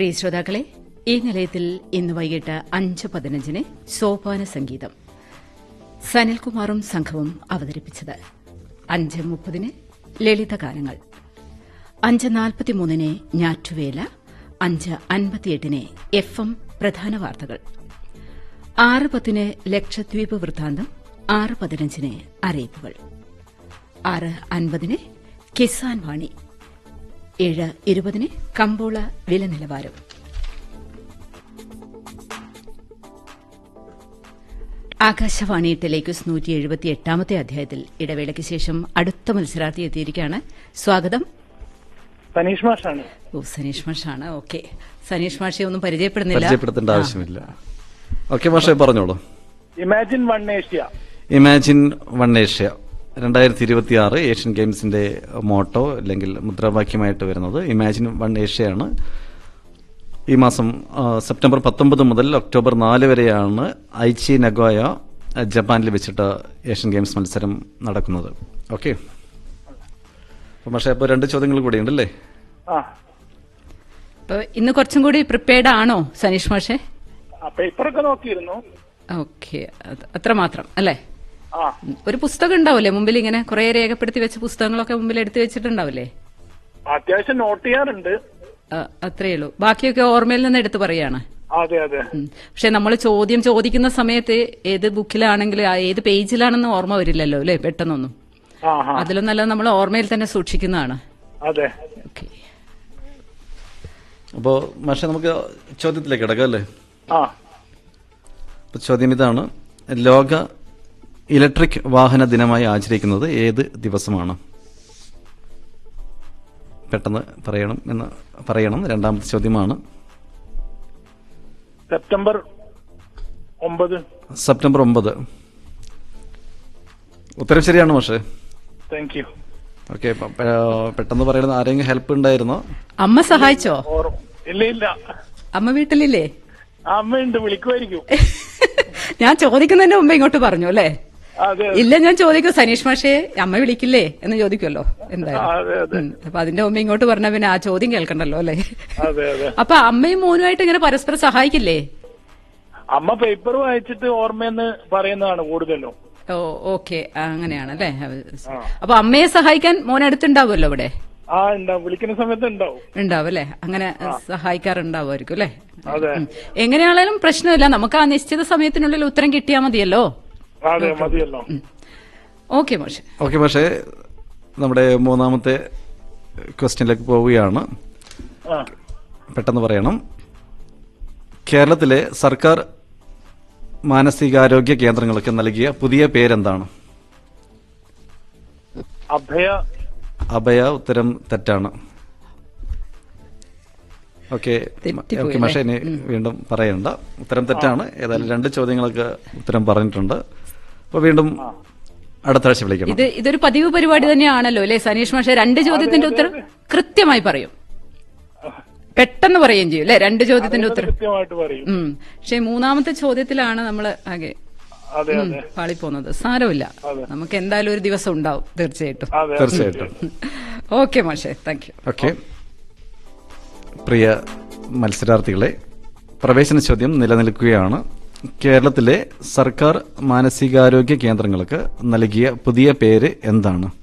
പ്രിയ ശ്രോതാക്കളെ ഈ നിലയത്തിൽ ഇന്ന് വൈകിട്ട് അഞ്ച് പതിനഞ്ചിന് സോപാന സംഗീതം സനിൽകുമാറും സംഘവും അവതരിപ്പിച്ചത് അഞ്ച് മുപ്പതിന് ലളിതഗാനങ്ങൾ അഞ്ച് നാൽപ്പത്തിമൂന്നിന് ഞാറ്റുവേല അഞ്ച് അൻപത്തിയെട്ടിന് എഫ് എം പ്രധാന വാർത്തകൾ ആറ് പത്തിന് ലക്ഷദ്വീപ് വൃത്താന്തം ആറ് പതിനഞ്ചിന് അറിയിപ്പുകൾ ആറ് അൻപതിന് കിസാൻ വാണി ഏഴ് ഇരുപതിന് കമ്പോള വില നിലവാരം ആകാശവാണി ടെലിക്യൂസ് നൂറ്റി എഴുപത്തി എട്ടാമത്തെ അധ്യായത്തിൽ ഇടവേളയ്ക്ക് ശേഷം അടുത്ത മത്സരാർത്ഥി എത്തിയിരിക്കുകയാണ് സ്വാഗതം സനീഷ് മാഷാണ് ഓ സനീഷ് മാഷാണ് ഓക്കെ സനീഷ് മാഷെ ഒന്നും പരിചയപ്പെടുന്നില്ല പരിചയപ്പെടുത്തേണ്ട ആവശ്യമില്ല ഓക്കെ മാഷെ പറഞ്ഞോളൂ imagine one Asia imagine one Asia രണ്ടായിരത്തി ഇരുപത്തി ആറ് ഏഷ്യൻ ഗെയിംസിന്റെ മോട്ടോ അല്ലെങ്കിൽ മുദ്രാവാക്യമായിട്ട് വരുന്നത് ഇമാജിൻ വൺ ഏഷ്യയാണ് ഈ മാസം ആ, സെപ്റ്റംബർ പത്തൊമ്പത് മുതൽ ഒക്ടോബർ നാല് വരെയാണ് ഐച്ചി നഗോയ ആ, ജപ്പാനിൽ വെച്ചിട്ട് ഏഷ്യൻ ഗെയിംസ് മത്സരം നടക്കുന്നത് ഓക്കെ അപ്പം പക്ഷേ അപ്പോൾ രണ്ട് ചോദ്യങ്ങൾ കൂടിയുണ്ട് അല്ലേ ആ അപ്പൊ ഇന്ന് കുറച്ചും കൂടി പ്രിപ്പയർഡ് ആണോ സനീഷ് മാഷെ ആ പേപ്പറൊക്കെ നോക്കിയിരുന്നു ഓക്കെ അത്രമാത്രം അല്ലേ ആ ഉം. ഒരു പുസ്തകം ഉണ്ടാവില്ലേ മുമ്പിൽ ഇങ്ങനെ കുറെ രേഖപ്പെടുത്തി വെച്ച പുസ്തകങ്ങളൊക്കെ മുമ്പിൽ എടുത്തു വെച്ചിട്ടുണ്ടാവില്ലേ അത്യാവശ്യം നോട്ട് ചെയ്യാറുണ്ട് ആ, അത്രയേ ഉള്ളൂ ബാക്കിയൊക്കെ ഓർമ്മയിൽ നിന്ന് എടുത്തു പറയാണ് അതെ അതെ ഉം. പക്ഷെ നമ്മൾ ചോദ്യം ചോദിക്കുന്ന സമയത്ത് ഏത് ബുക്കിലാണെങ്കിലും ആ ഏത് പേജിലാണെന്ന് ഓർമ്മ വരില്ലല്ലോ അല്ലേ പെട്ടെന്നൊന്നും ആ ഹാ അതിലും നല്ല നമ്മൾ ഓർമ്മയിൽ തന്നെ സൂക്ഷിക്കുന്നതാണ് അതെ ഓക്കെ അപ്പോൾ മാഷെ നമുക്ക് ചോദ്യത്തിലേക്ക് കിടക്കാം അല്ലേ ആ അപ്പോൾ ചോദ്യം ഇതാണ് ലോക ഇലക്ട്രിക് വാഹന ദിനമായി ആചരിക്കുന്നത് ഏത് ദിവസമാണ് പെട്ടെന്ന് പറയണം എന്ന് പറയണം രണ്ടാമത്തെ ചോദ്യമാണ് സെപ്റ്റംബർ ഒമ്പത് സെപ്റ്റംബർ ഒമ്പത് ഉത്തരം ശരിയാണ് പക്ഷേ താങ്ക് യു ഓക്കെ പെട്ടെന്ന് പറയണത് ആരെങ്കിലും ഹെൽപ്പ് ഉണ്ടായിരുന്നോ അമ്മ സഹായിച്ചോ ഓർ ഇല്ല ഇല്ല അമ്മ വീട്ടിലില്ലേ ആ, അമ്മയുണ്ട് വിളിക്കുമായിരിക്കും ഞാൻ ചോദിക്കുന്നതിന്റെ മുമ്പ് ഇങ്ങോട്ട് പറഞ്ഞു അല്ലേ അതെ ഇല്ല ഞാൻ ചോദിക്കും സനീഷ് മാഷേ അമ്മ വിളിക്കില്ലേ എന്ന് ചോദിക്കുമല്ലോ ആ, എന്തായാലും അതെ അതെ ഉം. അപ്പൊ അതിന്റെ മുമ്പ് ഇങ്ങോട്ട് പറഞ്ഞ പിന്നെ ആ ചോദ്യം കേൾക്കണ്ടല്ലോ അല്ലേ അതെ അതെ അപ്പൊ അമ്മയും മോനുമായിട്ട് ഇങ്ങനെ പരസ്പരം സഹായിക്കില്ലേ അമ്മ പേപ്പർ വായിച്ചിട്ട് ഓർമ്മയെന്ന് പറയുന്നതാണ് കൂടുതലും ഓ ഓക്കെ അങ്ങനെയാണ് അല്ലേ അപ്പൊ അമ്മയെ സഹായിക്കാൻ മോൻ അടുത്തുണ്ടാവുമല്ലോ ഇവിടെ ആ ഉണ്ടാവും വിളിക്കുന്ന സമയത്ത് ഉണ്ടാവും ഉണ്ടാവും അല്ലേ അങ്ങനെ സഹായിക്കാറുണ്ടാവുമായിരിക്കും അല്ലേ അതെ ഉം. എങ്ങനെയാണേലും പ്രശ്നമില്ല നമുക്ക് ആ നിശ്ചിത സമയത്തിനുള്ളിൽ ഉത്തരം കിട്ടിയാൽ മതിയല്ലോ അതെ മതിയല്ലോ ഓക്കെ മോശം ഓക്കെ പക്ഷേ നമ്മുടെ മൂന്നാമത്തെ ക്വസ്റ്റ്യനിലേക്ക് പോവുകയാണ് ആ പെട്ടെന്ന് പറയണം കേരളത്തിലെ സർക്കാർ മാനസികാരോഗ്യ കേന്ദ്രങ്ങൾക്ക് നൽകിയ പുതിയ പേരെന്താണ് അഭയ അഭയ ഉത്തരം തെറ്റാണ് ഓക്കെ തെറ്റിപ്പോയി ഓക്കെ പക്ഷേ ഇനി വീണ്ടും പറയണ്ട ഉത്തരം തെറ്റാണ് ഏതായാലും രണ്ട് ചോദ്യങ്ങളൊക്കെ ഉത്തരം പറഞ്ഞിട്ടുണ്ട് അപ്പൊ വീണ്ടും അടുത്ത ആഴ്ച വിളിക്കണം ഇത് ഇതൊരു പതിവ് പരിപാടി തന്നെയാണല്ലോ അല്ലേ സനീഷ് മാഷെ രണ്ട് ചോദ്യത്തിന്റെ ഉത്തരം കൃത്യമായി പറയും പെട്ടെന്ന് പറയുകയും ചെയ്യും അല്ലെ രണ്ട് ചോദ്യത്തിന്റെ ഉത്തരം കൃത്യമായിട്ട് പറയും ഉം പക്ഷെ മൂന്നാമത്തെ ചോദ്യത്തിലാണ് നമ്മൾ ആകെ അതെ ഉം, അതെ പാളിപ്പോകുന്നത് സാരമില്ല അതെ. നമുക്ക് എന്തായാലും ഒരു ദിവസം ഉണ്ടാവും തീർച്ചയായിട്ടും അതെ തീർച്ചയായിട്ടും ഓക്കെ മാഷെ താങ്ക് യു ഓക്കെ പ്രിയ മത്സരാർത്ഥികളെ പ്രവേശന ചോദ്യം നിലനിൽക്കുകയാണ് കേരളത്തിലെ സർക്കാർ മാനസികാരോഗ്യ കേന്ദ്രങ്ങൾക്ക് നൽകിയ പുതിയ പേര് എന്താണ്